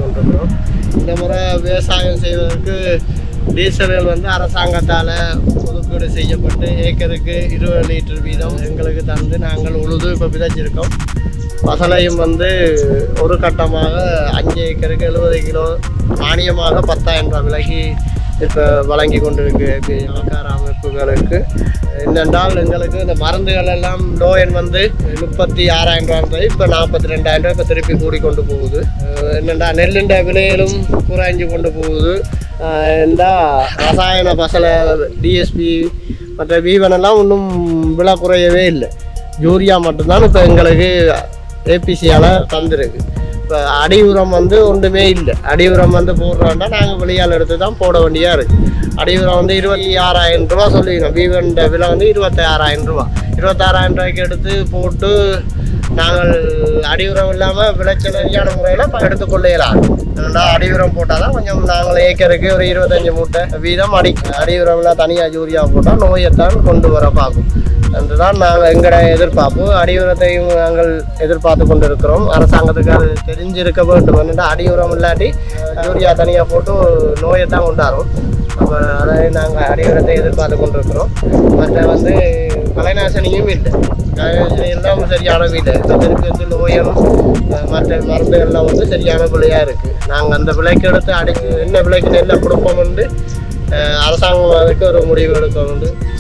கொண்டிருக்கிறோம் இந்த முறை விவசாயம் செய்வதற்கு டீசல்கள் வந்து அரசாங்கத்தால் ஒதுக்கீடு செய்யப்பட்டு ஏக்கருக்கு இருபது லிட்டர் வீதம் எங்களுக்கு தந்து நாங்கள் உழுது இப்போ விதைச்சிருக்கோம் பசலையும் வந்து ஒரு கட்டமாக அஞ்சு ஏக்கருக்கு எழுபது கிலோ மானியமாக பத்தாயிரம் ரூபாய் விலைக்கு இப்போ வழங்கி கொண்டிருக்கு இப்ப இலக்கார அமைப்புகளுக்கு என்னென்றால் எங்களுக்கு இந்த மருந்துகள் எல்லாம் லோயன் வந்து முப்பத்தி ஆறாயிரம் ரூபா இருந்தது இப்போ நாற்பத்தி ரெண்டாயிரம் ரூபாய் இப்போ திருப்பி கூடி கொண்டு போகுது அஹ் என்னென்னா நெல்லுண்ட விலையிலும் குறைஞ்சு கொண்டு போகுது அஹ் என்றா ரசாயன பசலை டிஎஸ்பி மற்ற வீவனெல்லாம் இன்னும் விலை குறையவே இல்லை யூரியா மட்டும்தான் இப்போ எங்களுக்கு ஏபிசியால் தந்துருக்கு இப்போ அடி உரம் வந்து ஒன்றுமே இல்லை அடி உரம் வந்து போடுறோம்னா நாங்கள் வெளியால் எடுத்து தான் போட வேண்டியாக இருக்குது அடி உரம் வந்து இருபத்தி ஆறாயிரம் ரூபா சொல்லிக்கணும் வீவன்ட விலை வந்து இருபத்தி ஆறாயிரம் ரூபா இருபத்தாறாயிரம் ரூபாய்க்கு எடுத்து போட்டு நாங்கள் அடி உரம் இல்லாமல் விளைச்சல் சரியான முறையில் எடுத்துக்கொள்ளலாம் ஏன்னா அடி உரம் போட்டால் தான் கொஞ்சம் நாங்கள் ஏக்கருக்கு ஒரு இருபத்தஞ்சி மூட்டை வீதம் அடி அடி உரம்லாம் தனியாக யூரியா போட்டால் நோயைத்தான் கொண்டு வர பார்க்கும் என்றுதான் நாங்கள் எங்களோட எதிர்பார்ப்பு அடியுரத்தையும் நாங்கள் எதிர்பார்த்து கொண்டு இருக்கிறோம் அரசாங்கத்துக்கு அது தெரிஞ்சிருக்க வேண்டும் என்னென்னா அடியுரம் இல்லாட்டி யூரியா தனியாக போட்டு நோயை தான் கொண்டாடும் அப்போ அதை நாங்கள் அடியுரத்தை எதிர்பார்த்து கொண்டு இருக்கிறோம் மற்ற வந்து கலைநாசனியும் இல்லை கலைநாசினி எல்லாம் சரியான வீடு இப்போ திருப்பி வந்து நோயம் அஹ் மற்ற மருந்துகள்லாம் வந்து சரியான விலையாக இருக்குது நாங்கள் அந்த விலைக்கு எடுத்து அடிச்சு என்ன விலைக்கு நெல்லை கொடுப்போம் வந்து அரசாங்கம் அதுக்கு ஒரு முடிவு எடுக்க வேண்டும்